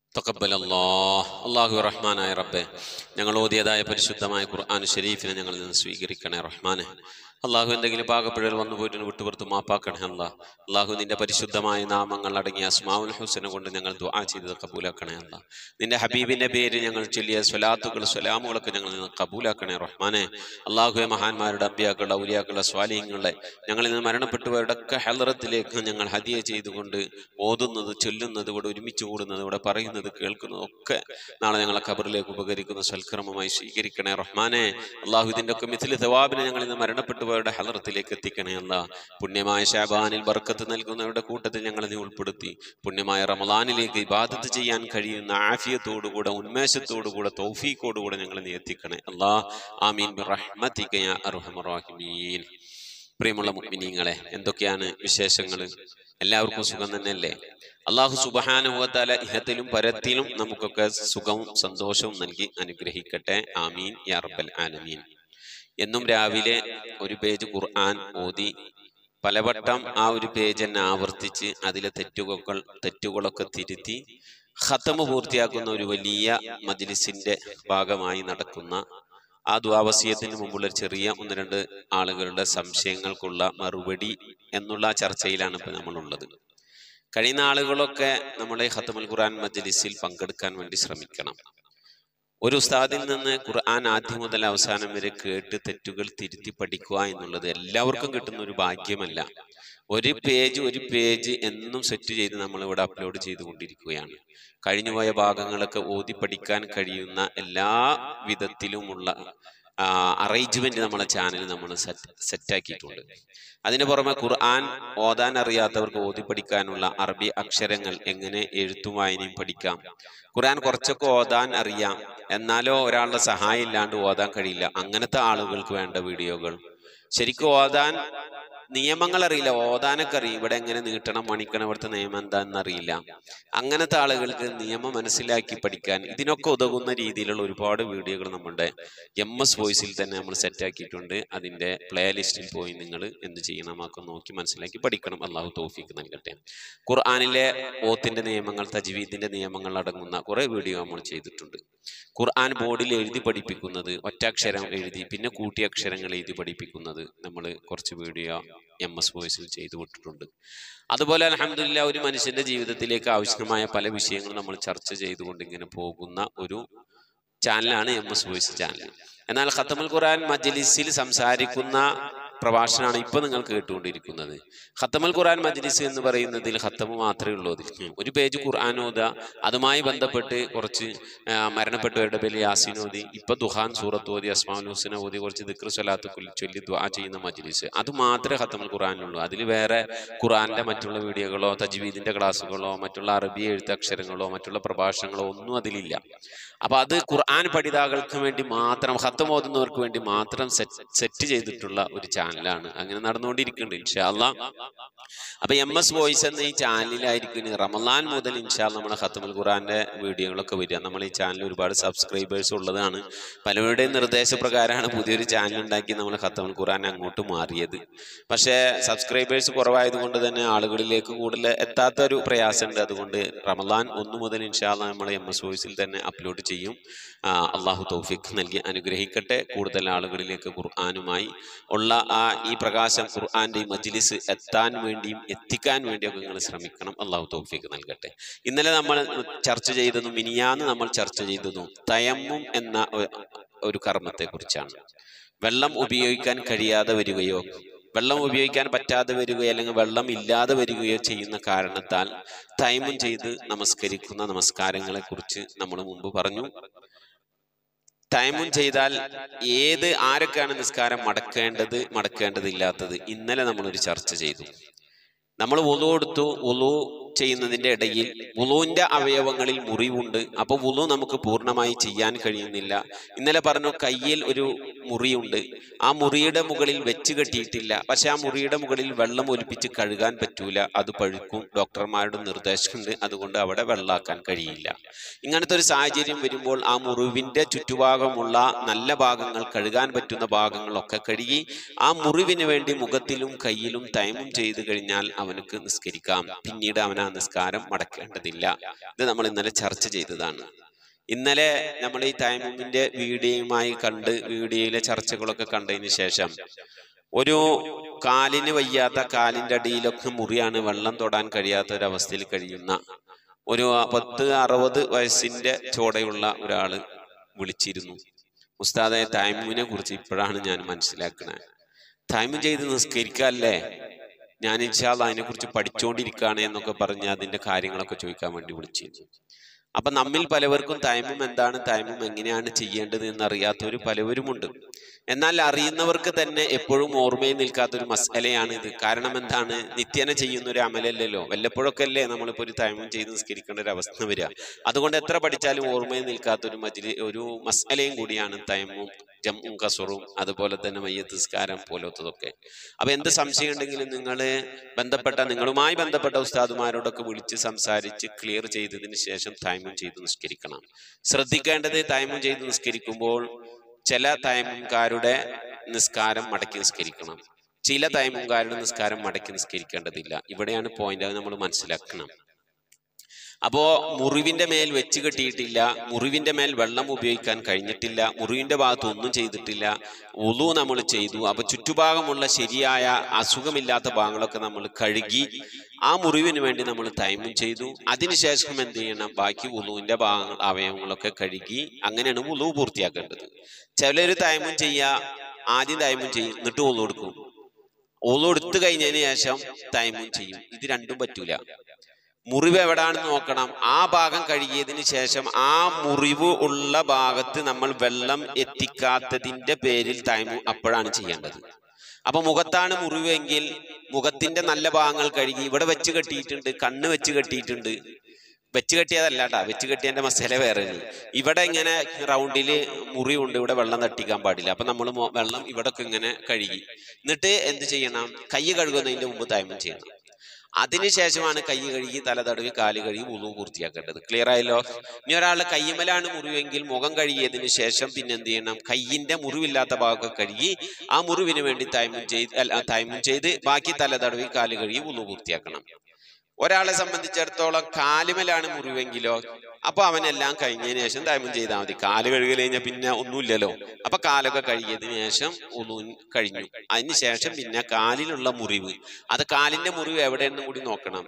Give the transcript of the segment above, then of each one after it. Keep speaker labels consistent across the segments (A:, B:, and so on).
A: തക്കബൽ അല്ലാഹ് അള്ളാഹു റഹ്മാനായ റബ്ബെ ഞങ്ങൾ ഓതിയതായ പരിശുദ്ധമായ ഖുർആൻ ഷരീഫിനെ ഞങ്ങളിൽ നിന്ന് സ്വീകരിക്കണേ റഹ്മാനെ അള്ളാഹു എന്തെങ്കിലും പാകപ്പിഴൽ വന്നു പോയിട്ട് വിട്ടുപുറത്ത് മാപ്പാക്കണേ അല്ല അള്ളാഹു നിന്റെ പരിശുദ്ധമായ നാമങ്ങൾ അടങ്ങിയ അസ്മാവുൽ ഹുസനെ കൊണ്ട് ഞങ്ങൾ ദുആ ചെയ്തത് കബൂലാക്കണേ അല്ല നിന്റെ ഹബീബിന്റെ പേര് ഞങ്ങൾ ചൊല്ലിയ സ്വലാത്തുകൾ സ്വലാമുകളൊക്കെ ഞങ്ങളിൽ നിന്ന് കബൂലാക്കണേ റഹ്മാനെ അള്ളാഹുവെ മഹാന്മാരുടെ അമ്പിയാക്കളുടെ ഔലിയാക്കളുടെ സ്വാലിഹ്യങ്ങളുടെ ഞങ്ങളിൽ നിന്ന് മരണപ്പെട്ടവരുടെ ഒക്കെ ഹലറത്തിലേക്ക് ഞങ്ങൾ ഹദിയ ചെയ്തുകൊണ്ട് ഓതുന്നത് ചൊല്ലുന്നത് ഇവിടെ ഒരുമിച്ച് കൂടുന്നത് ഇവിടെ പറയുന്നത് കേൾക്കുന്നത് ഒക്കെ നാളെ ഞങ്ങളെ ഖബറിലേക്ക് ഉപകരിക്കുന്ന സൽക്രമമായി സ്വീകരിക്കണേ റഹ്മാനെ അള്ളാഹു ഇതിന്റെ ഒക്കെ മിഥിൽ തവാബിനെ ഞങ്ങളിൽ നിന്ന് മരണപ്പെട്ടവരുടെ ഹലറത്തിലേക്ക് എത്തിക്കണേ അല്ല പുണ്യമായ ഷാബാനിൽ ബർക്കത്ത് നൽകുന്നവരുടെ കൂട്ടത്തിൽ ഞങ്ങളെ നീ ഉൾപ്പെടുത്തി പുണ്യമായ റമലാനിലേക്ക് ഇബാദത്ത് ചെയ്യാൻ കഴിയുന്ന ആഫിയത്തോടുകൂടെ ഉന്മേഷത്തോടുകൂടെ തൗഫീഖോടുകൂടെ ഞങ്ങളെ നീ എത്തിക്കണേ അല്ലാ ആമീൻ ബിറഹ്മതിക യാ അർഹമർ റഹീമീൻ പ്രിയമുള്ള മുഅ്മിനീങ്ങളെ എന്തൊക്കെയാണ് വിശേഷങ്ങൾ എല്ലാവർക്കും സുഖം തന്നെയല്ലേ അള്ളാഹു സുബഹാനുഭവത്താല ഇഹത്തിലും പരത്തിലും നമുക്കൊക്കെ സുഖവും സന്തോഷവും നൽകി അനുഗ്രഹിക്കട്ടെ ആമീൻ യാ റബ്ബൽ ആലമീൻ എന്നും രാവിലെ ഒരു പേജ് ഖുർആൻ ഓതി പലവട്ടം ആ ഒരു പേജ് തന്നെ ആവർത്തിച്ച് അതിലെ തെറ്റുകൾ തെറ്റുകളൊക്കെ തിരുത്തി ഖത്തമ് പൂർത്തിയാക്കുന്ന ഒരു വലിയ മജ്ലിസിന്റെ ഭാഗമായി നടക്കുന്ന ആ ദ്വാവസീയത്തിന് മുമ്പുള്ള ഒരു ചെറിയ ഒന്ന് രണ്ട് ആളുകളുടെ സംശയങ്ങൾക്കുള്ള മറുപടി എന്നുള്ള ആ ചർച്ചയിലാണ് ഇപ്പൊ നമ്മളുള്ളത് കഴിയുന്ന ആളുകളൊക്കെ നമ്മുടെ ഈ ഖത്തമുൽ ഖുർആൻ മജ്ലിസിൽ പങ്കെടുക്കാൻ വേണ്ടി ശ്രമിക്കണം ഒരു ഉസ്താദിൽ നിന്ന് ഖുർആൻ ആദ്യം മുതൽ അവസാനം വരെ കേട്ട് തെറ്റുകൾ തിരുത്തി പഠിക്കുക എന്നുള്ളത് എല്ലാവർക്കും കിട്ടുന്ന ഒരു ഭാഗ്യമല്ല ഒരു പേജ് ഒരു പേജ് എന്നും സെറ്റ് ചെയ്ത് നമ്മൾ ഇവിടെ അപ്ലോഡ് ചെയ്തുകൊണ്ടിരിക്കുകയാണ് കഴിഞ്ഞുപോയ ഭാഗങ്ങളൊക്കെ ഓതി പഠിക്കാൻ കഴിയുന്ന എല്ലാ വിധത്തിലുമുള്ള അറേഞ്ച്മെന്റ് നമ്മളെ ചാനൽ നമ്മൾ സെറ്റ് സെറ്റാക്കിയിട്ടുണ്ട് അതിന് പുറമെ ഖുർആൻ ഓതാൻ അറിയാത്തവർക്ക് ഓതി പഠിക്കാനുള്ള അറബി അക്ഷരങ്ങൾ എങ്ങനെ എഴുത്തും വായനയും പഠിക്കാം ഖുർആൻ കുറച്ചൊക്കെ ഓതാൻ അറിയാം എന്നാലോ ഒരാളുടെ സഹായം ഇല്ലാണ്ട് ഓതാൻ കഴിയില്ല അങ്ങനത്തെ ആളുകൾക്ക് വേണ്ട വീഡിയോകൾ ശരിക്കും ഓതാൻ നിയമങ്ങൾ അറിയില്ല ഓതാനൊക്കെ അറിയും ഇവിടെ എങ്ങനെ നീട്ടണം മണിക്കണം ഇവിടുത്തെ നിയമം എന്താണെന്ന് അറിയില്ല അങ്ങനത്തെ ആളുകൾക്ക് നിയമം മനസ്സിലാക്കി പഠിക്കാൻ ഇതിനൊക്കെ ഉതകുന്ന രീതിയിലുള്ള ഒരുപാട് വീഡിയോകൾ നമ്മുടെ എം എസ് വോയിസിൽ തന്നെ നമ്മൾ സെറ്റാക്കിയിട്ടുണ്ട് അതിന്റെ പ്ലേ ലിസ്റ്റിൽ പോയി നിങ്ങൾ എന്ത് ചെയ്യണം ഒക്കെ നോക്കി മനസ്സിലാക്കി പഠിക്കണം അള്ളാഹു തോഫിക്ക് നൽകട്ടെ ഖുർആാനിലെ ഓത്തിന്റെ നിയമങ്ങൾ തജ്വീദിന്റെ നിയമങ്ങൾ അടങ്ങുന്ന കുറെ വീഡിയോ നമ്മൾ ചെയ്തിട്ടുണ്ട് ഖുർആൻ ബോർഡിൽ എഴുതി പഠിപ്പിക്കുന്നത് ഒറ്റക്ഷരം എഴുതി പിന്നെ കൂട്ടിയ അക്ഷരങ്ങൾ എഴുതി പഠിപ്പിക്കുന്നത് നമ്മൾ കുറച്ച് വീഡിയോ എം എസ് വോയിസിൽ ചെയ്തു വിട്ടിട്ടുണ്ട് അതുപോലെ അലഹമില്ല ഒരു മനുഷ്യന്റെ ജീവിതത്തിലേക്ക് ആവശ്യമായ പല വിഷയങ്ങളും നമ്മൾ ചർച്ച ചെയ്തുകൊണ്ട് ഇങ്ങനെ പോകുന്ന ഒരു ചാനലാണ് എം എസ് വോയിസ് ചാനൽ എന്നാൽ ഖത്തമുൽ ഖുർആൻ മജ്ലിസിൽ സംസാരിക്കുന്ന പ്രഭാഷണമാണ് ഇപ്പൊ നിങ്ങൾ കേട്ടുകൊണ്ടിരിക്കുന്നത് ഖത്തമുൽ ഖുർആൻ മജ്ലിസ് എന്ന് പറയുന്നതിൽ ഖത്തമ് മാത്രമേ ഉള്ളൂ അതിൽ ഒരു പേജ് ഖുർആൻ ഓത അതുമായി ബന്ധപ്പെട്ട് കുറച്ച് ആ, മരണപ്പെട്ടവരുടെ പേര് യാസീൻ ഓതി ഇപ്പൊ ദുഹാൻ സൂറത്ത് ഓതി അസ്മാഉൽ ഹുസന ഓതി കുറച്ച് ദിക്ർ സ്വലാത്ത് കുൽ- ചൊല്ലി ദുആ ചെയ്യുന്ന മജ്ലിസ് അത് മാത്രമേ ഖത്തമുൽ ഖുർആനിലുള്ളൂ അതിൽ വേറെ ഖുർആന്റെ മറ്റുള്ള വീഡിയോകളോ തജ്വീദിന്റെ ക്ലാസ്സുകളോ മറ്റുള്ള അറബി എഴുത്തക്ഷരങ്ങളോ മറ്റുള്ള പ്രഭാഷണങ്ങളോ ഒന്നും അതിലില്ല അപ്പൊ അത് ഖുർആൻ പഠിതാക്കൾക്ക് വേണ്ടി മാത്രം ഹത്തം ഓതുന്നവർക്ക് വേണ്ടി മാത്രം സെറ്റ് ചെയ്തിട്ടുള്ള ഒരു ചാനലാണ് അങ്ങനെ നടന്നുകൊണ്ടിരിക്കുന്നുണ്ട് ഇൻഷാല്ല അപ്പൊ എം എസ് വോയിസ് എന്ന ഈ ചാനലിലായിരിക്കും റമലാൻ മുതൽ ഇൻഷാല്ല നമ്മുടെ ഹത്തമുൽ ഖുർആന്റെ വീഡിയോകളൊക്കെ വരിക നമ്മൾ ഈ ചാനൽ ഒരുപാട് സബ്സ്ക്രൈബേഴ്സ് ഉള്ളതാണ് പലരുടെയും നിർദ്ദേശപ്രകാരമാണ് പുതിയൊരു ചാനൽ ഉണ്ടാക്കി നമ്മൾ ഹത്തമുൽ ഖുർആൻ അങ്ങോട്ട് മാറിയത് പക്ഷേ സബ്സ്ക്രൈബേഴ്സ് കുറവായതുകൊണ്ട് തന്നെ ആളുകളിലേക്ക് കൂടുതൽ എത്താത്ത ഒരു പ്രയാസമുണ്ട് അതുകൊണ്ട് റമലാൻ ഒന്ന് മുതൽ ഇൻഷാല്ല നമ്മൾ എം എസ് വോയിസിൽ തന്നെ അപ്ലോഡ് ചെയ്യും ആ, അള്ളാഹു തൗഫീഖ് നൽകി അനുഗ്രഹിക്കട്ടെ കൂടുതൽ ആളുകളിലേക്ക് ഖുർആാനുമായി ഉള്ള ആ ഈ പ്രകാശം ഖുർആന്റെ ഈ മജ്ലിസ് എത്താൻ വേണ്ടിയും എത്തിക്കാൻ വേണ്ടിയൊക്കെ നിങ്ങൾ ശ്രമിക്കണം അള്ളാഹു തൗഫീഖ് നൽകട്ടെ ഇന്നലെ നമ്മൾ ചർച്ച ചെയ്തതും മിനിയാന്ന് നമ്മൾ ചർച്ച ചെയ്തതും തയമ്മും എന്ന ഒ- ഒരു കർമ്മത്തെ കുറിച്ചാണ് വെള്ളം ഉപയോഗിക്കാൻ കഴിയാതെ വരികയോ വെള്ളം ഉപയോഗിക്കാൻ പറ്റാതെ വരികയോ അല്ലെങ്കിൽ വെള്ളം ഇല്ലാതെ വരികയോ ചെയ്യുന്ന കാരണത്താൽ തൈമും ചെയ്ത് നമസ്കരിക്കുന്ന നമസ്കാരങ്ങളെ കുറിച്ച് നമ്മൾ മുമ്പ് പറഞ്ഞു തൈമും ചെയ്താൽ ഏത് ആരൊക്കെയാണ് നിസ്കാരം മടക്കേണ്ടത് മടക്കേണ്ടതില്ലാത്തത് ഇന്നലെ നമ്മളൊരു ചർച്ച ചെയ്തു നമ്മൾ വുളു എടുത്തു വുളു ചെയ്യുന്നതിന്റെ ഇടയിൽ വുളുവിന്റെ അവയവങ്ങളിൽ മുറിവുണ്ട് അപ്പൊ വുളു നമുക്ക് പൂർണ്ണമായി ചെയ്യാൻ കഴിയുന്നില്ല ഇന്നലെ പറഞ്ഞു കയ്യിൽ ഒരു മുറിയുണ്ട് ആ മുറിയുടെ മുകളിൽ വെച്ച് കെട്ടിയിട്ടില്ല പക്ഷെ ആ മുറിയുടെ മുകളിൽ വെള്ളം ഒലിപ്പിച്ച് കഴുകാൻ പറ്റൂല അത് പഴുക്കും ഡോക്ടർമാരുടെ നിർദ്ദേശമുണ്ട് അതുകൊണ്ട് അവിടെ വെള്ളാക്കാൻ കഴിയില്ല ഇങ്ങനത്തെ ഒരു സാഹചര്യം വരുമ്പോൾ ആ മുറിവിന്റെ ചുറ്റുഭാഗമുള്ള നല്ല ഭാഗങ്ങൾ കഴുകാൻ പറ്റുന്ന ഭാഗങ്ങളൊക്കെ കഴുകി ആ മുറിവിന് വേണ്ടി മുഖത്തിലും കയ്യിലും തൈമും ചെയ്തു കഴിഞ്ഞാൽ അവനക്ക് നിസ്കരിക്കാം പിന്നീട് അവൻ അവൻ ആ നിസ്കാരം മടക്കേണ്ടതില്ല ഇത് നമ്മൾ ഇന്നലെ ചർച്ച ചെയ്തതാണ് ഇന്നലെ നമ്മൾ ഈ തൈമുമിന്റെ വീഡിയോയുമായി കണ്ട് വീഡിയോയിലെ ചർച്ചകളൊക്കെ കണ്ടതിന് ശേഷം ഒരു കാലിന് വയ്യാത്ത കാലിന്റെ അടിയിലൊക്കെ മുറിയാണ് വെള്ളം തൊടാൻ കഴിയാത്ത ഒരു അവസ്ഥയിൽ കഴിയുന്ന ഒരു പത്ത് അറുപത് വയസ്സിന്റെ ചോടയുള്ള ഒരാള് വിളിച്ചിരുന്നു ഉസ്താദെ തൈമുവിനെ കുറിച്ച് ഇപ്പോഴാണ് ഞാൻ മനസ്സിലാക്കുന്നത് തൈമം ചെയ്ത് നിസ്കരിക്കല്ലേ ഞാൻ ഇൻഷാല്ല അതിനെ കുറിച്ച് പഠിച്ചുകൊണ്ടിരിക്കുകയാണ് എന്നൊക്കെ പറഞ്ഞ് അതിന്റെ കാര്യങ്ങളൊക്കെ ചോദിക്കാൻ വേണ്ടി വിളിച്ചിരുന്നു അപ്പൊ നമ്മിൽ പലവർക്കും തൈമം എന്താണ് തൈമം എങ്ങനെയാണ് ചെയ്യേണ്ടത് എന്നറിയാത്തവർ പലവരുമുണ്ട് എന്നാൽ അറിയുന്നവർക്ക് തന്നെ എപ്പോഴും ഓർമ്മയിൽ നിൽക്കാത്ത ഒരു മസലയാണ് ഇത് കാരണം എന്താണ് നിത്യേന ചെയ്യുന്ന ഒരു അമലല്ലല്ലോ വല്ലപ്പോഴൊക്കെ അല്ലേ നമ്മളിപ്പോ ഒരു തൈമം ചെയ്ത് നിസ്കരിക്കേണ്ട ഒരു അവസ്ഥ വരിക അതുകൊണ്ട് എത്ര പഠിച്ചാലും ഓർമ്മയിൽ നിൽക്കാത്ത ഒരു മജിലി ഒരു മസലയും കൂടിയാണ് തൈമും ജമ്മും കസറും അതുപോലെ തന്നെ മയ്യത്ത് നിസ്കാരം പോലത്തതൊക്കെ അപ്പൊ എന്ത് സംശയം ഉണ്ടെങ്കിലും നിങ്ങൾ ബന്ധപ്പെട്ട നിങ്ങളുമായി ബന്ധപ്പെട്ട ഉസ്താദുമാരോടൊക്കെ വിളിച്ച് സംസാരിച്ച് ക്ലിയർ ചെയ്തതിന് ശേഷം തൈമും ചെയ്ത് നിസ്കരിക്കണം ശ്രദ്ധിക്കേണ്ടത് തൈമും ചെയ്ത് നിസ്കരിക്കുമ്പോൾ ചില തൈമുംകാരുടെ നിസ്കാരം മടക്കി നിസ്കരിക്കണം ചില തൈമുംകാരുടെ നിസ്കാരം മടക്കി നിസ്കരിക്കേണ്ടതില്ല ഇവിടെയാണ് പോയിന്റ് അത് നമ്മൾ മനസ്സിലാക്കണം അപ്പോ മുറിവിന്റെ മേൽ വെച്ച് കെട്ടിയിട്ടില്ല മുറിവിന്റെ മേൽ വെള്ളം ഉപയോഗിക്കാൻ കഴിഞ്ഞിട്ടില്ല മുറിവിന്റെ ഭാഗത്ത് ഒന്നും ചെയ്തിട്ടില്ല ഉളു നമ്മൾ ചെയ്തു അപ്പൊ ചുറ്റുഭാഗമുള്ള ശരിയായ അസുഖമില്ലാത്ത ഭാഗങ്ങളൊക്കെ നമ്മൾ കഴുകി ആ മുറിവിന് വേണ്ടി നമ്മൾ തൈമും ചെയ്തു അതിനുശേഷം എന്ത് ചെയ്യണം ബാക്കി ഉളുവിന്റെ ഭാഗങ്ങൾ അവയവങ്ങളൊക്കെ കഴുകി അങ്ങനെയാണ് ഉളു പൂർത്തിയാക്കേണ്ടത് ചിലര് തൈമും ചെയ്യുക ആദ്യം തൈമും ചെയ്യും എന്നിട്ട് ഉളു കൊടുക്കും ഉളു എടുത്തു കഴിഞ്ഞതിന് ശേഷം തൈമും ചെയ്യും ഇത് രണ്ടും പറ്റൂല മുറിവ് എവിടാണെന്ന് നോക്കണം ആ ഭാഗം കഴുകിയതിന് ശേഷം ആ മുറിവ് ഉള്ള ഭാഗത്ത് നമ്മൾ വെള്ളം എത്തിക്കാത്തതിന്റെ പേരിൽ തൈമു അപ്പോഴാണ് ചെയ്യേണ്ടത് അപ്പൊ മുഖത്താണ് മുറിവെങ്കിൽ മുഖത്തിന്റെ നല്ല ഭാഗങ്ങൾ കഴുകി ഇവിടെ വെച്ച് കെട്ടിയിട്ടുണ്ട് കണ്ണ് വെച്ച് കെട്ടിയിട്ടുണ്ട് വെച്ച് കെട്ടിയതല്ല കേട്ടാ വെച്ച് കെട്ടിയതിന്റെ മസാല വേറെ ഇവിടെ ഇങ്ങനെ റൗണ്ടില് മുറിവുണ്ട് ഇവിടെ വെള്ളം തട്ടിക്കാൻ പാടില്ല അപ്പൊ നമ്മൾ വെള്ളം ഇവിടെ ഒക്കെ ഇങ്ങനെ കഴുകി എന്നിട്ട് എന്ത് ചെയ്യണം കൈ കഴുകുന്നതിന്റെ മുമ്പ് തൈമം ചെയ്യണം അതിനുശേഷമാണ് കൈ കഴുകി തല തടവി കാല് കഴുകി ഉളു പൂർത്തിയാക്കേണ്ടത് ക്ലിയർ ആയല്ലോ ഇനി ഒരാളുടെ കയ്യുമലാണ് മുറിവെങ്കിൽ മുഖം കഴുകിയതിന് ശേഷം പിന്നെ എന്ത് ചെയ്യണം കയ്യിന്റെ മുറിവില്ലാത്ത ഭാഗമൊക്കെ കഴുകി ആ മുറിവിന് വേണ്ടി തൈമും ചെയ്ത് അല്ല തൈമും ചെയ്ത് ബാക്കി തല തടവി കാല് കഴുകി ഉളു പൂർത്തിയാക്കണം ഒരാളെ സംബന്ധിച്ചിടത്തോളം കാലുമലാണ് മുറിവെങ്കിലോ അപ്പൊ അവനെല്ലാം കഴിഞ്ഞതിന് ശേഷം തൈമം ചെയ്താൽ മതി കാല് കഴുകി കഴിഞ്ഞാൽ പിന്നെ ഒന്നുമില്ലല്ലോ അപ്പൊ കാലൊക്കെ കഴുകിയതിനു ശേഷം ഒന്നു കഴിഞ്ഞു അതിന് ശേഷം പിന്നെ കാലിലുള്ള മുറിവ് അത് കാലിന്റെ മുറിവ് എവിടെയെന്നും കൂടി നോക്കണം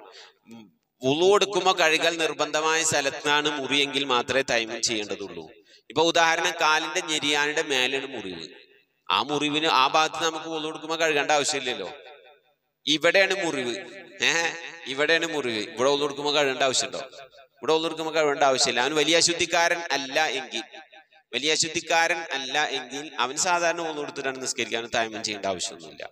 A: ഉളു കൊടുക്കുമ്പോൾ കഴുകൽ നിർബന്ധമായ സ്ഥലത്താണ് മുറിയെങ്കിൽ മാത്രമേ തൈമം ചെയ്യേണ്ടതുള്ളൂ ഇപ്പൊ ഉദാഹരണം കാലിന്റെ ഞെരിയാനിന്റെ മേലാണ് മുറിവ് ആ മുറിവിന് ആ ഭാഗത്ത് നമുക്ക് ഉളു കൊടുക്കുമ്പോൾ കഴുകേണ്ട ആവശ്യമില്ലല്ലോ ഇവിടെയാണ് മുറിവ് ഏഹ് ഇവിടെയാണ് മുറിവ് ഇവിടെ ഉള്ളു കൊടുക്കുമ്പോൾ കഴുകേണ്ട ആവശ്യമുണ്ടോ ഇവിടെ ഉള്ളു കൊടുക്കുമ്പോൾ കഴുകേണ്ട ആവശ്യമില്ല അവൻ വലിയ അശുദ്ധിക്കാരൻ അല്ല എങ്കിൽ വലിയ അശുദ്ധിക്കാരൻ അല്ല എങ്കിൽ അവൻ സാധാരണ ഒന്നു കൊടുത്തിട്ടാണ് നിസ്കരിക്കാൻ തായ്മം ചെയ്യേണ്ട ആവശ്യമൊന്നുമില്ല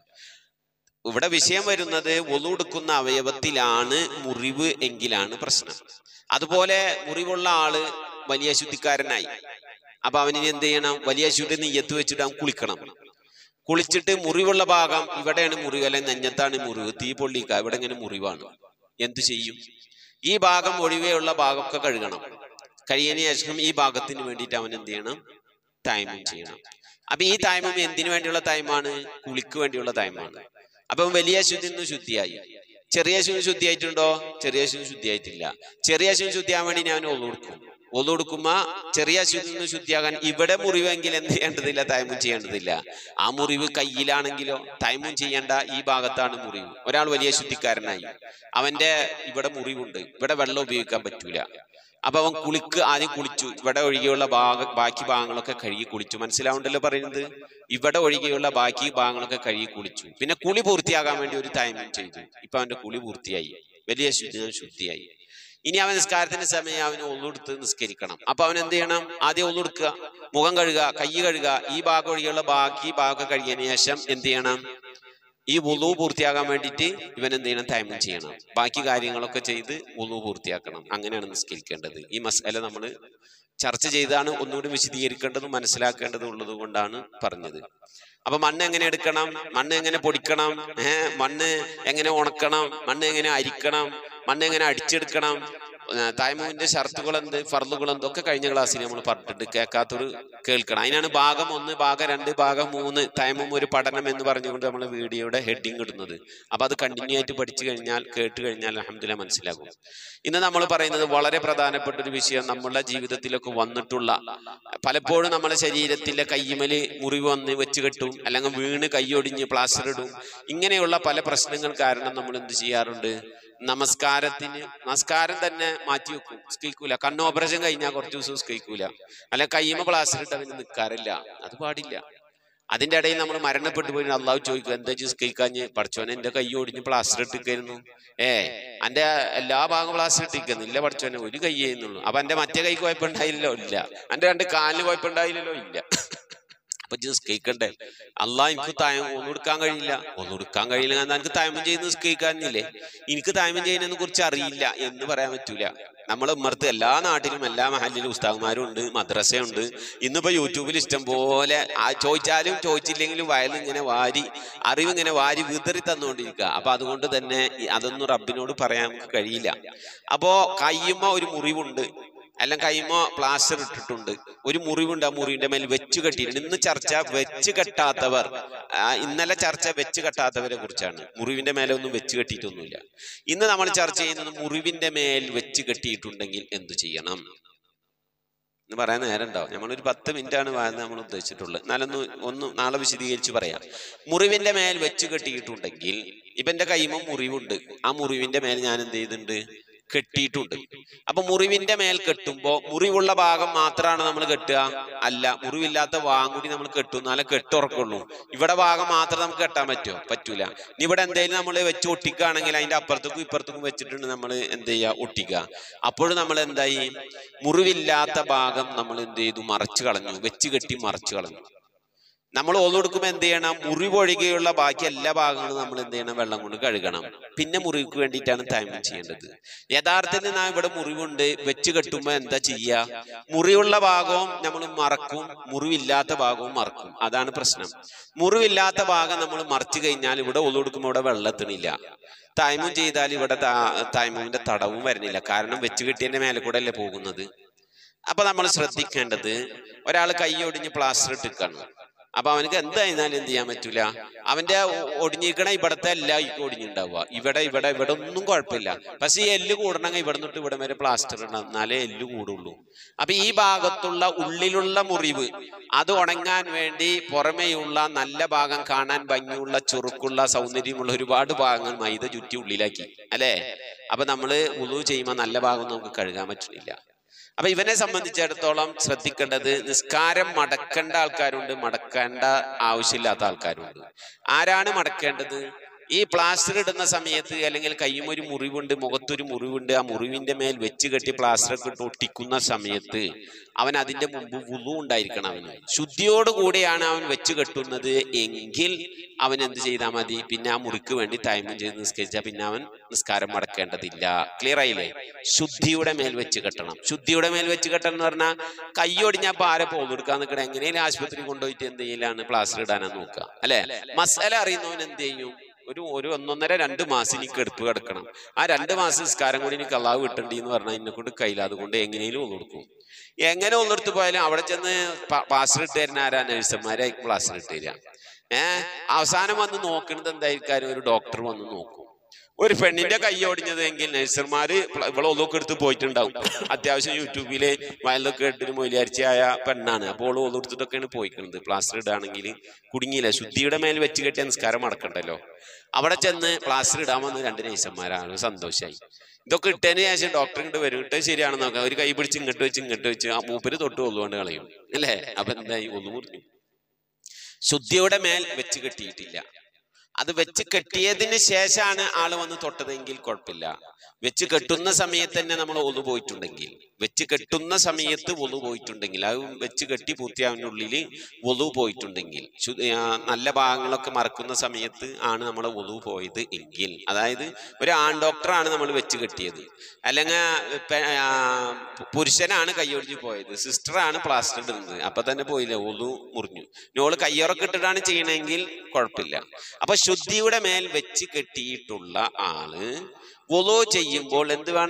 A: ഇവിടെ വിഷയം വരുന്നത് ഒന്നുകൊടുക്കുന്ന അവയവത്തിലാണ് മുറിവ് എങ്കിലാണ് പ്രശ്നം അതുപോലെ മുറിവുള്ള ആള് വലിയ അശുദ്ധിക്കാരനായി അപ്പൊ അവനിനി എന്ത് ചെയ്യണം വലിയ അശുദ്ധി നെയ്യത്ത് വെച്ചിട്ട് അവൻ കുളിക്കണം കുളിച്ചിട്ട് മുറിവുള്ള ഭാഗം ഇവിടെയാണ് മുറിവ് അല്ലെങ്കിൽ നെഞ്ഞത്താണ് മുറിവ് തീ പൊള്ളിക്ക ഇവിടെ ഇങ്ങനെ മുറിവാണ് എന്തു ചെയ്യും ഈ ഭാഗം ഒഴിവെയുള്ള ഭാഗമൊക്കെ കഴുകണം കഴിയതിന് ശേഷം ഈ ഭാഗത്തിന് വേണ്ടിയിട്ട് അവൻ എന്ത് ചെയ്യണം ടൈമിങ് ചെയ്യണം അപ്പൊ ഈ ടൈമും എന്തിനു വേണ്ടിയുള്ള ടൈമാണ് കുളിക്ക് വേണ്ടിയുള്ള ടൈമാണ് അപ്പൊ വലിയ ശുദ്ധി നിന്ന് ശുദ്ധിയായി ചെറിയ ശുദ്ധി ശുദ്ധിയായിട്ടുണ്ടോ ചെറിയ ശുദ്ധി ശുദ്ധിയായിട്ടില്ല ചെറിയ ശുദ്ധി ശുദ്ധിയാൻ വേണ്ടി ഞാൻ ഒന്നു കൊടുക്കും ഒന്നു കൊടുക്കുമ്പോ ചെറിയ ശുദ്ധി നിന്ന് ശുദ്ധിയാകാൻ ഇവിടെ മുറിവെങ്കിൽ എന്ത് ചെയ്യേണ്ടതില്ല തൈമും ചെയ്യേണ്ടതില്ല ആ മുറിവ് കയ്യിലാണെങ്കിലോ തൈമും ചെയ്യേണ്ട ഈ ഭാഗത്താണ് മുറിവ് ഒരാൾ വലിയ ശുദ്ധിക്കാരനായി അവന്റെ ഇവിടെ മുറിവുണ്ട് ഇവിടെ വെള്ളം ഉപയോഗിക്കാൻ പറ്റൂല അപ്പൊ അവൻ കുളിക്ക് ആദ്യം കുളിച്ചു ഇവിടെ ഒഴികെയുള്ള ഭാഗ ബാക്കി ഭാഗങ്ങളൊക്കെ കഴുകി കുളിച്ചു മനസ്സിലാവുണ്ടല്ലോ പറയുന്നത് ഇവിടെ ഒഴികെയുള്ള ബാക്കി ഭാഗങ്ങളൊക്കെ കഴുകി കുളിച്ചു പിന്നെ കുളി പൂർത്തിയാകാൻ വേണ്ടി ഒരു ടൈമിംഗ് ചെയ്തു ഇപ്പൊ അവന്റെ കുളി പൂർത്തിയായി വലിയ ശുദ്ധി ശുദ്ധിയായി ഇനി അവൻ നിസ്കാരത്തിന്റെ സമയം അവന് ഒന്നുകൊടുത്ത് നിസ്കരിക്കണം അപ്പൊ അവൻ എന്ത് ചെയ്യണം ആദ്യം ഒന്നുകൊടുക്കുക മുഖം കഴുകുക കൈ കഴുകുക ഈ ഭാഗം ഒഴികെയുള്ള ബാക്കി ഭാഗം കഴുകിയതിനു ശേഷം എന്ത് ചെയ്യണം ഈ വുളു പൂർത്തിയാകാൻ വേണ്ടിയിട്ട് ഇവൻ എന്ത് ചെയ്യണം ടൈമിങ് ചെയ്യണം ബാക്കി കാര്യങ്ങളൊക്കെ ചെയ്ത് വുളു പൂർത്തിയാക്കണം അങ്ങനെയാണ് നിസ്കരിക്കേണ്ടത് ഈ മസാല നമ്മൾ ചർച്ച ചെയ്താണ് ഒന്നുകൂടി വിശദീകരിക്കേണ്ടതും മനസ്സിലാക്കേണ്ടതും ഉള്ളത് കൊണ്ടാണ് പറഞ്ഞത് അപ്പൊ മണ്ണ് എങ്ങനെ എടുക്കണം മണ്ണ് എങ്ങനെ പൊടിക്കണം ഏഹ് മണ്ണ് എങ്ങനെ ഉണക്കണം മണ്ണ് എങ്ങനെ അരിക്കണം മണ്ണ് എങ്ങനെ അടിച്ചെടുക്കണം തായ്മുവിന്റെ ഷർത്തുകൾ എന്ത് ഫർളുകൾ എന്തൊക്കെ കഴിഞ്ഞ ക്ലാസ്സിൽ നമ്മൾ പറഞ്ഞിട്ടുണ്ട് കേൾക്കാത്തൊരു കേൾക്കണം അതിനാണ് ഭാഗം ഒന്ന് ഭാഗം രണ്ട് ഭാഗം മൂന്ന് തായ്മും ഒരു പഠനം എന്ന് പറഞ്ഞുകൊണ്ട് നമ്മൾ വീഡിയോയുടെ ഹെഡിങ് ഇടുന്നത് അപ്പൊ അത് കണ്ടിന്യൂ ആയിട്ട് പഠിച്ചു കഴിഞ്ഞാൽ കേട്ട് കഴിഞ്ഞാൽ അലഹമില്ല മനസ്സിലാകും ഇന്ന് നമ്മൾ പറയുന്നത് വളരെ പ്രധാനപ്പെട്ട ഒരു വിഷയം നമ്മളുടെ ജീവിതത്തിലൊക്കെ വന്നിട്ടുള്ള പലപ്പോഴും നമ്മുടെ ശരീരത്തിലെ കയ്യുമല് മുറിവ് വന്ന് വെച്ച് കെട്ടും അല്ലെങ്കിൽ വീണ് കൈയൊടിഞ്ഞ് പ്ലാസ്റ്റർ ഇടും ഇങ്ങനെയുള്ള പല പ്രശ്നങ്ങൾ കാരണം നമ്മൾ എന്ത് ചെയ്യാറുണ്ട് നമസ്കാരത്തിന് നമസ്കാരം തന്നെ മാറ്റി വെക്കും സ്കൈക്കൂല കണ്ണ് ഓപ്പറേഷൻ കഴിഞ്ഞാൽ കുറച്ച് ദിവസം സ്കൈക്കൂല അല്ല കയ്യുമ്പോ പ്ലാസ്റ്റർ ഇട്ട് അവന് നിൽക്കാറില്ല അത് പാടില്ല അതിന്റെ ഇടയിൽ നമ്മൾ മരണപ്പെട്ടു പോയി അള്ളാഹു ചോദിക്കും എന്താ സ്കൈക്കാഞ്ഞ് പഠിച്ചോനെ എന്റെ കൈ ഒടിഞ്ഞ് പ്ലാസ്റ്റർ ഇട്ടിക്കായിരുന്നു ഏ എന്റെ എല്ലാ ഭാഗം പ്ലാസ്റ്റർ ഇട്ടിക്കുന്നു ഇല്ല പഠിച്ചോനെ ഒരു കൈ ചെയ്യുന്നുള്ളൂ അപ്പൊ എന്റെ മറ്റേ കൈക്ക് കുഴപ്പമുണ്ടായില്ലല്ലോ ഇല്ല എന്റെ രണ്ട് കാലിന് കുഴപ്പമുണ്ടായില്ലല്ലോ ഇല്ല അപ്പൊ ജ്യൂസ് കേൾക്കണ്ടേ അല്ല എനിക്ക് തായം ഒന്നും കൊടുക്കാൻ കഴിയില്ല ഒന്നും കൊടുക്കാൻ കഴിയില്ല കാരണം എനിക്ക് തായ്മം ചെയ്യുന്ന കേൾക്കാനില്ലേ എനിക്ക് തായ്മം ചെയ്യുന്നതിനെ കുറിച്ച് അറിയില്ല എന്ന് പറയാൻ പറ്റൂല നമ്മളെ ഉമ്മർത്ത് എല്ലാ നാട്ടിലും എല്ലാ മഹലിലും ഉസ്താദ്മാരും ഉണ്ട് മദ്രസയുണ്ട് ഇന്നിപ്പോ യൂട്യൂബിൽ ഇഷ്ടം പോലെ ആ ചോദിച്ചാലും ചോദിച്ചില്ലെങ്കിലും വയലിൽ ഇങ്ങനെ വാരി അറിവ് ഇങ്ങനെ വാരി വിതറി തന്നുകൊണ്ടിരിക്കുക അപ്പൊ അതുകൊണ്ട് തന്നെ ഈ അതൊന്നും റബ്ബിനോട് പറയാൻ നമുക്ക് കഴിയില്ല അപ്പോ കയ്യുമ്മ ഒരു മുറിവുണ്ട് എല്ലാം കൈമോ പ്ലാസ്റ്റർ ഇട്ടിട്ടുണ്ട് ഒരു മുറിവുണ്ട് ആ മുറിവിന്റെ മേൽ വെച്ച് കെട്ടിയിട്ടുണ്ട് ഇന്ന് ചർച്ച വെച്ച് കെട്ടാത്തവർ ആ, ഇന്നലെ ചർച്ച വെച്ച് കെട്ടാത്തവരെ കുറിച്ചാണ് മുറിവിന്റെ മേലെ ഒന്നും വെച്ച് കെട്ടിയിട്ടൊന്നുമില്ല ഇന്ന് നമ്മൾ ചർച്ച ചെയ്യുന്നത് മുറിവിന്റെ മേൽ വെച്ച് കെട്ടിയിട്ടുണ്ടെങ്കിൽ എന്തു ചെയ്യണം എന്ന് പറയാൻ നേരം ഉണ്ടാവും നമ്മളൊരു പത്ത് മിനിറ്റ് ആണ് വായന നമ്മൾ ഉദ്ദേശിച്ചിട്ടുള്ളത് എന്നാലൊന്ന് ഒന്ന് നാളെ വിശദീകരിച്ച് പറയാം മുറിവിന്റെ മേൽ വെച്ച് കെട്ടിയിട്ടുണ്ടെങ്കിൽ ഇപ്പൊ എന്റെ കൈമ മുറിവുണ്ട് ആ മുറിവിന്റെ മേൽ ഞാൻ എന്ത് ചെയ്തിട്ടുണ്ട് കെട്ടിയിട്ടുണ്ട് അപ്പൊ മുറിവിന്റെ മേൽ കെട്ടുമ്പോ മുറിവുള്ള ഭാഗം മാത്രമാണ് നമ്മൾ കെട്ടുക അല്ല മുറിവില്ലാത്ത ഭാഗം കൂടി നമ്മൾ കെട്ടും എന്നാലേ കെട്ടുറക്കുള്ളൂ ഇവിടെ ഭാഗം മാത്രം നമുക്ക് കെട്ടാൻ പറ്റുമോ പറ്റൂല ഇനി ഇവിടെ എന്തെങ്കിലും നമ്മൾ വെച്ച് ഒട്ടിക്കുകയാണെങ്കിൽ അതിന്റെ അപ്പുറത്തേക്കും ഇപ്പുറത്തേക്കും വെച്ചിട്ടുണ്ട് നമ്മൾ എന്ത് ചെയ്യുക ഒട്ടിക്കുക അപ്പോഴും നമ്മൾ എന്തായി മുറിവില്ലാത്ത ഭാഗം നമ്മൾ എന്ത് ചെയ്തു മറച്ചു കളഞ്ഞു വെച്ച് കെട്ടി മറച്ചു കളഞ്ഞു നമ്മൾ ഓതെടുക്കുമ്പോൾ എന്ത് ചെയ്യണം മുറിവൊഴികെയുള്ള ബാക്കി എല്ലാ ഭാഗങ്ങളും നമ്മൾ എന്ത് ചെയ്യണം വെള്ളം കൊണ്ട് കഴുകണം പിന്നെ മുറിവുക്ക് വേണ്ടിയിട്ടാണ് തൈമം ചെയ്യേണ്ടത് യഥാർത്ഥത്തിൽ നാം ഇവിടെ മുറിവുണ്ട് വെച്ച് കെട്ടുമ്പോൾ എന്താ ചെയ്യുക മുറിവുള്ള ഭാഗവും നമ്മൾ മറക്കും മുറിവില്ലാത്ത ഭാഗവും മറക്കും അതാണ് പ്രശ്നം മുറിവില്ലാത്ത ഭാഗം നമ്മൾ മറച്ചു കഴിഞ്ഞാൽ ഇവിടെ ഒതുകൊടുക്കുമ്പോൾ ഇവിടെ വെള്ളത്തിനില്ല തായ്മം ചെയ്താൽ ഇവിടെ തായ്മവിന്റെ തടവും വരുന്നില്ല കാരണം വെച്ച് കെട്ടിയതിന്റെ മേലെ കൂടെ അല്ലേ പോകുന്നത് അപ്പൊ നമ്മൾ ശ്രദ്ധിക്കേണ്ടത് ഒരാൾ കൈ ഒടിഞ്ഞ് പ്ലാസ്റ്റർ ഇട്ടിക്കാണ് അപ്പൊ അവനക്ക് എന്തായിരുന്നാലും എന്ത് ചെയ്യാൻ പറ്റൂല അവന്റെ ഒടിഞ്ഞിരിക്കണ ഇവിടത്തെ എല്ലാ ഒടിഞ്ഞുണ്ടാവുക ഇവിടെ ഇവിടെ ഇവിടെ ഒന്നും കുഴപ്പമില്ല പക്ഷെ ഈ എല്ല് കൂടണമെങ്കിൽ ഇവിടെ നിന്നിട്ട് ഇവിടെ വരെ പ്ലാസ്റ്റർ ഉണ്ടാവും എന്നാലേ എല്ല് കൂടുള്ളൂ അപ്പൊ ഈ ഭാഗത്തുള്ള ഉള്ളിലുള്ള മുറിവ് അത് ഉണങ്ങാൻ വേണ്ടി പുറമേയുള്ള നല്ല ഭാഗം കാണാൻ ഭംഗിയുള്ള ചുറുക്കുള്ള സൗന്ദര്യമുള്ള ഒരുപാട് ഭാഗങ്ങൾ മൈദ ചുറ്റി ഉള്ളിലാക്കി അല്ലേ അപ്പൊ നമ്മള് ഉളു ചെയ്യുമ്പോൾ നല്ല ഭാഗം നമുക്ക് കഴുകാൻ പറ്റുന്നില്ല അപ്പൊ ഇവനെ സംബന്ധിച്ചിടത്തോളം ശ്രദ്ധിക്കേണ്ടത് നിസ്കാരം മടക്കേണ്ട ആൾക്കാരുണ്ട് മടക്കേണ്ട ആവശ്യമില്ലാത്ത ആൾക്കാരുണ്ട് ആരാണ് മടക്കേണ്ടത് ഈ പ്ലാസ്റ്റർ ഇടുന്ന സമയത്ത് അല്ലെങ്കിൽ കയ്യും ഒരു മുറിവുണ്ട് മുഖത്തൊരു മുറിവുണ്ട് ആ മുറിവിന്റെ മേൽ വെച്ച് കെട്ടി പ്ലാസ്റ്റർ ഒക്കെ ഇട്ട് ഒട്ടിക്കുന്ന സമയത്ത് അവൻ അതിന്റെ മുമ്പ് വുളു ഉണ്ടായിരിക്കണം അവന് ശുദ്ധിയോടുകൂടിയാണ് അവൻ വെച്ച് കെട്ടുന്നത് എങ്കിൽ അവൻ എന്ത് ചെയ്താൽ മതി പിന്നെ ആ മുറിക്ക് വേണ്ടി തൈമം ചെയ്ത് നിസ്കരിച്ചാൽ പിന്നെ അവൻ നിസ്കാരം മടക്കേണ്ടതില്ല ക്ലിയർ ആയില്ലേ ശുദ്ധിയുടെ മേൽ വെച്ച് കെട്ടണം ശുദ്ധിയുടെ മേൽ വെച്ച് കെട്ടണം എന്ന് പറഞ്ഞാൽ കൈയൊടിഞ്ഞപ്പോ ആരെ പോന്നെടുക്കാൻ നിൽക്കണം എങ്ങനെയും ആശുപത്രി കൊണ്ടുപോയിട്ട് എന്ത് ചെയ്യലാണ് പ്ലാസ്റ്റർ ഇടാനാ നോക്കുക അല്ലെ മസാല അറിയുന്നവൻ എന്ത് ചെയ്യും ഒരു ഒരു ഒന്നൊന്നര രണ്ട് മാസം എനിക്ക് എടുപ്പ് കിടക്കണം ആ രണ്ട് മാസം നിസ്കാരം കൂടി എനിക്ക് അള്ളാഹ് വിട്ടണ്ടി എന്ന് പറഞ്ഞാൽ എന്നെ കൊണ്ട് കയ്യിൽ അതുകൊണ്ട് എങ്ങനെയും ഒന്ന് കൊടുക്കും എങ്ങനെ ഒന്നെടുത്ത് പോയാലും അവിടെ ചെന്ന് പ്ലാസ്റ്റർ ഇട്ട് തരുന്ന ആരാ നഴ്സന്മാരായിരിക്കും പ്ലാസ്റ്റർ ഇട്ട് തരിക ഏഹ് അവസാനം വന്ന് നോക്കുന്നത് എന്തായിരിക്കും ഒരു ഡോക്ടർ വന്ന് നോക്കും ഒരു പെണ്ണിന്റെ കൈ ഒടിഞ്ഞതെങ്കിൽ നഴ്സർമാര് ഇവിടെ ഒന്നൊക്കെ എടുത്ത് പോയിട്ടുണ്ടാവും അത്യാവശ്യം യൂട്യൂബില് വയലൊക്കെ ഇട്ടിട്ട് മൊയിലാഴ്ചയായ പെണ്ണാണ് അപ്പോൾ ഒന്നു എടുത്തിട്ടൊക്കെയാണ് പോയിക്കുന്നത് പ്ലാസ്റ്റർ ഇടാണെങ്കിൽ കുടുങ്ങിയില്ല ശുദ്ധിയുടെ മേൽ വെച്ച് കെട്ടിയ നിസ്കാരം അടക്കണ്ടല്ലോ അവിടെ ചെന്ന് പ്ലാസ്റ്റർ ഇടാൻ വന്ന് രണ്ട് നഴ്സന്മാരാണ് സന്തോഷമായി ഇതൊക്കെ ഇട്ടതിന് ശേഷം ഡോക്ടർ ഇങ്ങോട്ട് വരും ഇട്ടത് ശരിയാണെന്ന് നോക്കാം ഒരു കൈ പിടിച്ച് ഇങ്ങോട്ട് വെച്ച് ഇങ്ങോട്ട് വെച്ച് ആ മൂപ്പര് തൊട്ട് ഒന്നുകൊണ്ട് കളയും അല്ലേ അപ്പൊ എന്തായി ഒന്ന് മുറിഞ്ഞു ശുദ്ധിയുടെ മേൽ വെച്ച് കെട്ടിയിട്ടില്ല അത് വെച്ച് കെട്ടിയതിന് ശേഷമാണ് ആള് വന്ന് തൊട്ടതെങ്കിൽ കുഴപ്പമില്ല വെച്ച് കെട്ടുന്ന സമയത്ത് തന്നെ നമ്മൾ ഒന്നു പോയിട്ടുണ്ടെങ്കിൽ വെച്ച് കെട്ടുന്ന സമയത്ത് ഒന്നു പോയിട്ടുണ്ടെങ്കിൽ അത് വെച്ച് കെട്ടി പൂർത്തിയാവുന്നുള്ളിൽ ഒതു പോയിട്ടുണ്ടെങ്കിൽ ശു- ആ, നല്ല ഭാഗങ്ങളൊക്കെ മറക്കുന്ന സമയത്ത് ആണ് നമ്മൾ ഒതു പോയത് എങ്കിൽ അതായത് ഒരു ആൺ ഡോക്ടറാണ് നമ്മൾ വെച്ച് കെട്ടിയത് അല്ലെങ്കിൽ പെ- ആ, പുരുഷനാണ് കൈയൊടിഞ്ഞ് പോയത് സിസ്റ്ററാണ് പ്ലാസ്റ്റർ ഇടുന്നത് അപ്പൊ തന്നെ പോയില്ല ഒതു മുറിഞ്ഞു നോള് കയ്യുറക്കെ ഇട്ടിട്ടാണ് ചെയ്യണമെങ്കിൽ കുഴപ്പമില്ല അപ്പൊ ശുദ്ധിയുടെ മേൽ വെച്ച് കെട്ടിയിട്ടുള്ള ആള് ഒലോ ചെയ്യുമ്പോൾ എന്ത് വേണം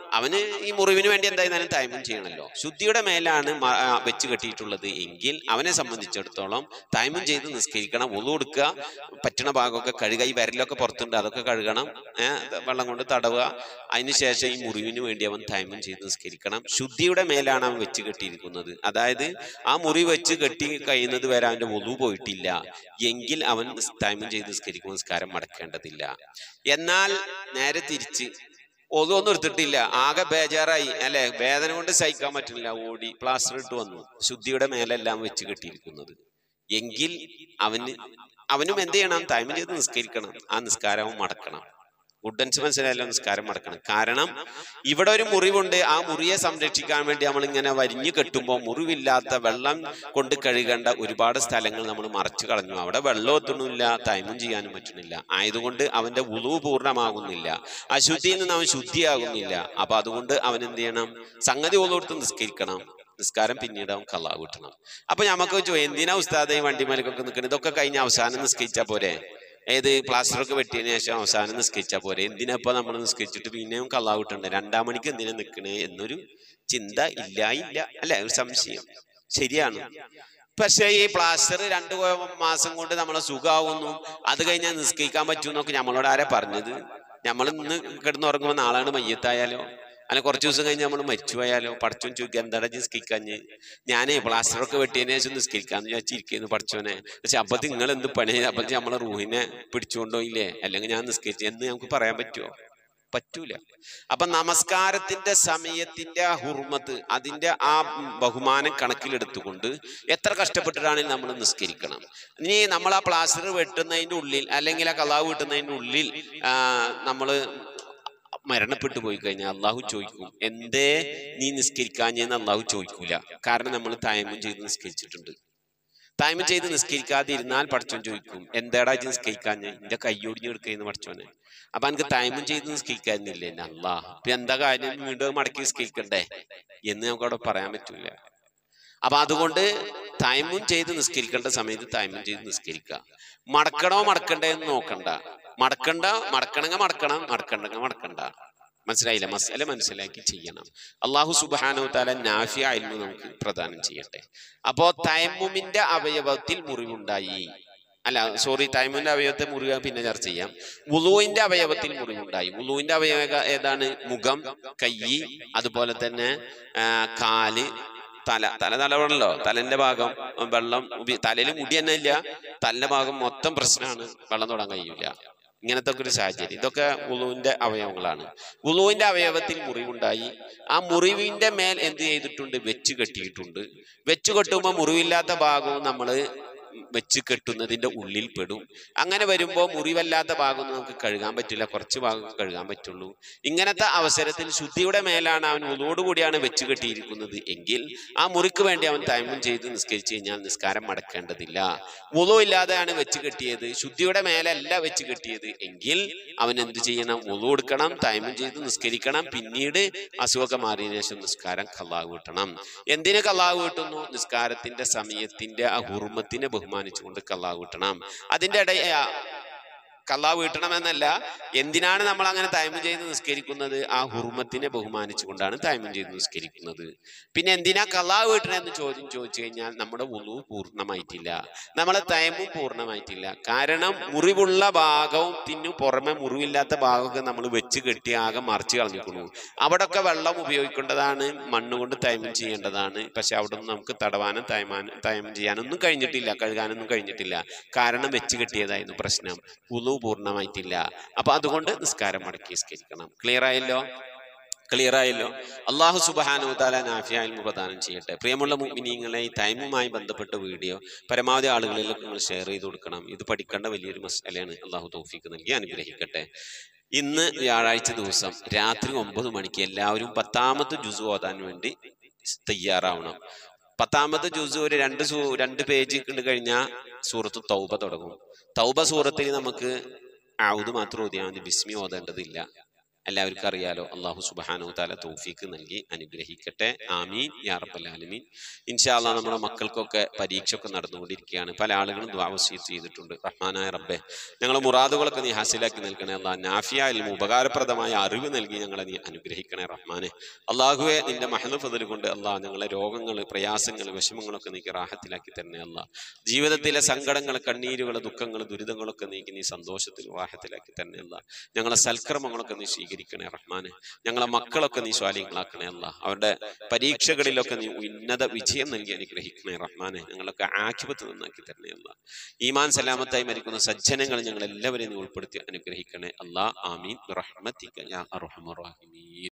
A: അവന് ഈ മുറിവിന് വേണ്ടി എന്തായാലും തൈമം ചെയ്യണമല്ലോ ശുദ്ധിയുടെ മേലാണ് മ- ആ, വെച്ച് കെട്ടിയിട്ടുള്ളത് എങ്കിൽ അവനെ സംബന്ധിച്ചിടത്തോളം തൈമം ചെയ്ത് നിസ്കരിക്കണം ഒന്നു കൊടുക്കുക പറ്റണ ഭാഗമൊക്കെ കഴുകുക ഈ വിരലൊക്കെ പുറത്തുണ്ട് അതൊക്കെ കഴുകണം ഏഹ് വെള്ളം കൊണ്ട് തടവുക അതിനുശേഷം ഈ മുറിവിന് വേണ്ടി അവൻ തൈമം ചെയ്ത് നിസ്കരിക്കണം ശുദ്ധിയുടെ മേലാണ് അവൻ വെച്ച് കെട്ടിയിരിക്കുന്നത് അതായത് ആ മുറി വെച്ച് കെട്ടി കഴിയുന്നത് വരെ അവന്റെ ഒതു പോയിട്ടില്ല എങ്കിൽ അവൻ തൈമം ചെയ്ത് നിസ്കരിക്കുമ്പോൾ നിസ്കാരം മടക്കേണ്ടതില്ല എന്നാൽ നേരെ തിരിച്ച് ഒന്നും എടുത്തിട്ടില്ല ആകെ ബേജാറായി അല്ലെ വേദന കൊണ്ട് സഹിക്കാൻ പറ്റുന്നില്ല ഓടി പ്ലാസ്റ്റർ ഇട്ട് വന്നു ശുദ്ധിയുടെ മേലെല്ലാം വെച്ച് കെട്ടിയിരിക്കുന്നത് എങ്കിൽ അവന് അവനും എന്ത് ചെയ്യണം തൈമം ചെയ്ത് നിസ്കരിക്കണം ആ നിസ്കാരവും മടക്കണം ഗുഡൻസ് മനസ്സിലായല്ലോ നിസ്കാരം മടക്കണം കാരണം ഇവിടെ ഒരു മുറിവുണ്ട് ആ മുറിയെ സംരക്ഷിക്കാൻ വേണ്ടി നമ്മൾ ഇങ്ങനെ വരിഞ്ഞു കെട്ടുമ്പോൾ മുറിവില്ലാത്ത വെള്ളം കൊണ്ട് കഴുകേണ്ട ഒരുപാട് സ്ഥലങ്ങൾ നമ്മൾ മറച്ചു കളഞ്ഞു അവിടെ വെള്ളം എത്തണില്ല തൈമും ചെയ്യാനും പറ്റുന്നില്ല ആയതുകൊണ്ട് അവന്റെ ഉളവ് പൂർണ്ണമാകുന്നില്ല അശുദ്ധിയിൽ നിന്ന് അവൻ ശുദ്ധിയാകുന്നില്ല അപ്പൊ അതുകൊണ്ട് അവൻ എന്ത് ചെയ്യണം സംഗതി ഉള്ളോടത്ത് നിസ്കരിക്കണം നിസ്കാരം പിന്നീട് അവൻ കള്ളാ കിട്ടണം അപ്പൊ നമുക്ക് ചോ എന്തിനാ ഉസ്താദ് ഈ വണ്ടിമേലൊക്കെ നിൽക്കുന്നത് ഇതൊക്കെ കഴിഞ്ഞ അവസാനം നിസ്കരിച്ചാ പോരെ ഏത് പ്ലാസ്റ്ററൊക്കെ വെട്ടിയതിനു ശേഷം അവസാനം നിസ്കരിച്ചാ പോരെ എന്തിനാ ഇപ്പൊ നമ്മൾ നിസ്കരിച്ചിട്ട് പിന്നെയും കള്ളാ കിട്ടണ്ടേ രണ്ടാം മണിക്ക് എന്തിനാ നിൽക്കണേ എന്നൊരു ചിന്ത ഇല്ല ഇല്ല അല്ലെ ഒരു സംശയം ശരിയാണ് പക്ഷേ ഈ പ്ലാസ്റ്റർ രണ്ടു മാസം കൊണ്ട് നമ്മളെ സുഖാവുന്നു അത് കഴിഞ്ഞാൽ നിസ്കരിക്കാൻ പറ്റുമെന്നൊക്കെ നമ്മളോട് ആരാ പറഞ്ഞത് നമ്മൾ ഇന്ന് കിടന്നുറങ്ങുമ്പോൾ നാളാണ് മയ്യത്തായാലോ അല്ല കുറച്ച് ദിവസം കഴിഞ്ഞ് നമ്മൾ മരിച്ചുപോയാലോ പടച്ചോൻ ചോദിക്കുക എന്താടാ നിസ്കരിക്കാഞ്ഞ് ഞാനേ പ്ലാസ്റ്ററൊക്കെ വെട്ടിയതിനു ശേഷം നിസ്കരിക്കാന്ന് വിചാരിച്ചിരിക്കുന്നു പടച്ചോനെ പക്ഷെ അപ്പൊ നിങ്ങൾ എന്ത് പണി അപ്പൊ നമ്മളെ റൂഹിനെ പിടിച്ചുകൊണ്ടോയില്ലേ അല്ലെങ്കിൽ ഞാൻ നിസ്കരിച്ചു എന്ന് നമുക്ക് പറയാൻ പറ്റുമോ പറ്റൂല അപ്പൊ നമസ്കാരത്തിന്റെ സമയത്തിന്റെ ആ ഹുർമത്ത് അതിന്റെ ആ ബഹുമാനം കണക്കിലെടുത്തുകൊണ്ട് എത്ര കഷ്ടപ്പെട്ടിട്ടാണെങ്കിലും നമ്മൾ നിസ്കരിക്കണം ഇനി നമ്മൾ ആ പ്ലാസ്റ്റർ വെട്ടുന്നതിന്റെ ഉള്ളിൽ അല്ലെങ്കിൽ ആ കലാവ് വെട്ടുന്നതിന്റെ ഉള്ളിൽ ആ, നമ്മള് മരണപ്പെട്ടു പോയി കഴിഞ്ഞാൽ അള്ളാഹു ചോദിക്കും എന്തേ നീ നിസ്കരിക്കാഞ്ഞെന്ന് അള്ളാഹു ചോദിക്കൂല കാരണം നമ്മൾ തായ്മം ചെയ്ത് നിസ്കരിച്ചിട്ടുണ്ട് തായ്മം ചെയ്ത് നിസ്കരിക്കാതെ ഇരുന്നാൽ പഠിച്ചോൻ ചോദിക്കും എന്താടാ ഇത് നിസ്കരിക്കാഞ്ഞ് എന്റെ കയ്യൊടിഞ്ഞ് എടുക്കുന്ന പഠിച്ചോനെ അപ്പൊ എനിക്ക് തായ്മം ചെയ്ത് നിസ്കരിക്കാന്നില്ലേ എന്നെ അല്ലാ ഇപ്പൊ എന്താ കാര്യം വീണ്ടും അത് മടക്കി നിസ്കരിക്കണ്ടേ എന്ന് നമുക്ക് അവിടെ പറയാൻ പറ്റൂല അപ്പൊ അതുകൊണ്ട് തൈമും ചെയ്ത് നിസ്കരിക്കേണ്ട സമയത്ത് തൈമും ചെയ്ത് നിസ്കരിക്കുക മടക്കണോ മടക്കണ്ടേ എന്ന് നോക്കണ്ട മടക്കണ്ട മടക്കണങ്ങ മടക്കണം മടക്കണ്ടങ്ങ മടക്കണ്ട മനസ്സിലായില്ല മസല മനസ്സിലാക്കി ചെയ്യണം അള്ളാഹു സുബാനു താല നാഫിയ ആയിരുന്നു നമുക്ക് പ്രദാനം ചെയ്യട്ടെ അപ്പോ തൈമുമിന്റെ അവയവത്തിൽ മുറിവുണ്ടായി അല്ല സോറി തൈമുവിന്റെ അവയവത്തെ മുറിവ് പിന്നെ ചർച്ച ചെയ്യാം വുളുവിന്റെ അവയവത്തിൽ മുറിവുണ്ടായി വുളുവിന്റെ അവയവ ഏതാണ് മുഖം കൈ അതുപോലെ തന്നെ ആ, കാല് തല തല തലവണല്ലോ തലന്റെ ഭാഗം വെള്ളം തലയിൽ മുടി തന്നെ ഇല്ല തലന്റെ ഭാഗം മൊത്തം പ്രശ്നമാണ് വെള്ളം തൊടാൻ കഴിയൂല ഇങ്ങനത്തെ ഒക്കെ ഒരു സാഹചര്യം ഇതൊക്കെ ഉളുവിന്റെ അവയവങ്ങളാണ് ഉളുവിന്റെ അവയവത്തിൽ മുറിവുണ്ടായി ആ മുറിവിന്റെ മേൽ എന്ത് ചെയ്തിട്ടുണ്ട് വെച്ച് കെട്ടിയിട്ടുണ്ട് വെച്ച് കെട്ടുമ്പോൾ മുറിവില്ലാത്ത ഭാഗവും നമ്മൾ വെച്ച് കെട്ടുന്നതിന്റെ ഉള്ളിൽ പെടും അങ്ങനെ വരുമ്പോൾ മുറിവല്ലാത്ത ഭാഗം ഒന്നും നമുക്ക് കഴുകാൻ പറ്റില്ല കുറച്ച് ഭാഗം കഴുകാൻ പറ്റുള്ളൂ ഇങ്ങനത്തെ അവസരത്തിൽ ശുദ്ധിയുടെ മേലാണ് അവൻ ഉളോടുകൂടിയാണ് വെച്ച് കെട്ടിയിരിക്കുന്നത് എങ്കിൽ ആ മുറിക്ക് വേണ്ടി അവൻ തൈമം ചെയ്ത് നിസ്കരിച്ചു കഴിഞ്ഞാൽ നിസ്കാരം മടക്കേണ്ടതില്ല ഉളു ഇല്ലാതെയാണ് വെച്ച് കെട്ടിയത് ശുദ്ധിയുടെ മേലല്ല വെച്ച് കെട്ടിയത് എങ്കിൽ അവൻ എന്ത് ചെയ്യണം ഉളു എടുക്കണം തൈമം ചെയ്ത് നിസ്കരിക്കണം പിന്നീട് അസുഖമൊക്കെ മാറിയതിനു ശേഷം നിസ്കാരം കള്ളാവ് കിട്ടണം എന്തിന് കള്ളാവ് കിട്ടുന്നു നിസ്കാരത്തിന്റെ സമയത്തിന്റെ ആ ഹുർമത്തിനെ ബഹുമാനിച്ചുകൊണ്ട് കള്ളാവ് കിട്ടണം അതിന്റെ ഇടയിൽ കള്ളാവ് വീട്ടണമെന്നല്ല എന്തിനാണ് നമ്മൾ അങ്ങനെ തൈമം ചെയ്ത് നിസ്കരിക്കുന്നത് ആ ഹുർമത്തിനെ ബഹുമാനിച്ചുകൊണ്ടാണ് തൈമം ചെയ്ത് നിസ്കരിക്കുന്നത് പിന്നെ എന്തിനാ കള്ളാവ് വീട്ടണമെന്ന് ചോദ്യം ചോദിച്ചു കഴിഞ്ഞാൽ നമ്മുടെ ഉളു പൂർണ്ണമായിട്ടില്ല നമ്മളെ തൈമും പൂർണ്ണമായിട്ടില്ല കാരണം മുറിവുള്ള ഭാഗവും തിന്നു പുറമെ മുറിവില്ലാത്ത ഭാഗമൊക്കെ നമ്മൾ വെച്ച് കെട്ടി ആകെ മറിച്ച് കളഞ്ഞിരിക്കുന്നു അവിടൊക്കെ വെള്ളം ഉപയോഗിക്കേണ്ടതാണ് മണ്ണ് കൊണ്ട് തൈമം ചെയ്യേണ്ടതാണ് പക്ഷെ അവിടെ നിന്ന് നമുക്ക് തടവാനും തൈമാനും തൈമം ചെയ്യാനൊന്നും കഴിഞ്ഞിട്ടില്ല കഴുകാനൊന്നും കഴിഞ്ഞിട്ടില്ല കാരണം വെച്ച് കെട്ടിയതായിരുന്നു പ്രശ്നം ഉളു പൂർണ്ണമായിട്ടില്ല അപ്പൊ അതുകൊണ്ട് നിസ്കാരം മടക്കി നിസ്കരിക്കണം ക്ലിയർ ആയല്ലോ ക്ലിയർ ആയല്ലോ അള്ളാഹു സുബാനു താല നാഫിയായി പ്രദാനം ചെയ്യട്ടെ പ്രിയമുള്ള മുഅ്മിനീങ്ങളെ ഈ ടൈമുമായി ബന്ധപ്പെട്ട വീഡിയോ പരമാവധി ആളുകളിലേക്ക് നിങ്ങൾ ഷെയർ ചെയ്ത് കൊടുക്കണം ഇത് പഠിക്കേണ്ട വലിയൊരു മസലയാണ് അള്ളാഹു തൗഫീക്ക് നൽകി അനുഗ്രഹിക്കട്ടെ ഇന്ന് വ്യാഴാഴ്ച ദിവസം രാത്രി ഒമ്പത് മണിക്ക് എല്ലാവരും പത്താമത്തെ ജുസു ഓതാൻ വേണ്ടി തയ്യാറാവണം പത്താമത്തെ ജുസു ഒരു രണ്ട് സൂ രണ്ട് പേജ് കണ്ടു കഴിഞ്ഞാൽ സൂറത്ത് തൗബ തുടങ്ങും തൗബ സൂറത്തിൽ നമുക്ക് ഔദ് മാത്രം ഓതിയാൽ മതി ബിസ്മി ഓതേണ്ടതില്ല എല്ലാവർക്കും അറിയാലോ അള്ളാഹു സുബാനു താല തൗഫീക്ക് നൽകി അനുഗ്രഹിക്കട്ടെ ആമീൻ യാ റബ്ബൽ ആലമീൻ ഇൻഷാല്ലാ നമ്മുടെ മക്കൾക്കൊക്കെ പരീക്ഷ ഒക്കെ നടന്നുകൊണ്ടിരിക്കുകയാണ് പല ആളുകളും ദ്വാവസീത്ത് ചെയ്തിട്ടുണ്ട് റഹ്മാനായ റബ്ബെ ഞങ്ങളെ മുറാദുകളൊക്കെ നീ ഹാസിലാക്കി നൽകണേ അല്ലാ നാഫിയായാലും ഉപകാരപ്രദമായ അറിവ് നൽകി ഞങ്ങളെ നീ അനുഗ്രഹിക്കണേ റഹ്മാനെ അള്ളാഹുവെ നിന്റെ മഹദ് ഫതിൽ കൊണ്ട് അല്ലാ ഞങ്ങളെ രോഗങ്ങൾ പ്രയാസങ്ങൾ വിഷമങ്ങളൊക്കെ നീക്കി റാഹത്തിലാക്കി തരണേ അല്ലാ ജീവിതത്തിലെ സങ്കടങ്ങൾ കണ്ണീരുകൾ ദുഃഖങ്ങൾ ദുരിതങ്ങളൊക്കെ നീക്കി നീ സന്തോഷത്തിൽ വാഹത്തിലാക്കി തന്നെ അല്ല ഞങ്ങളെ സൽക്കർമ്മങ്ങളൊക്കെ നീ സ്വീകരിക്കണേ റഹ്മാനെ ഞങ്ങളെ മക്കളൊക്കെ നീ സ്വാലികളാക്കണേ അല്ല അവരുടെ പരീക്ഷകളിലൊക്കെ നീ ഉന്നത വിജയം നൽകി അനുഗ്രഹിക്കണേ റഹ്മാനെ ഞങ്ങളൊക്കെ ആഖിപത്ത് നന്നാക്കി തരണേ അല്ല ഈമാൻ സലാമത്തായി മരിക്കുന്ന സജ്ജനങ്ങൾ ഞങ്ങൾ എല്ലാവരെയും നീ ഉൾപ്പെടുത്തി അനുഗ്രഹിക്കണേ അല്ലാ ആമീൻ റഹ്മത്തിക യാ അർഹമർ റഹീമീൻ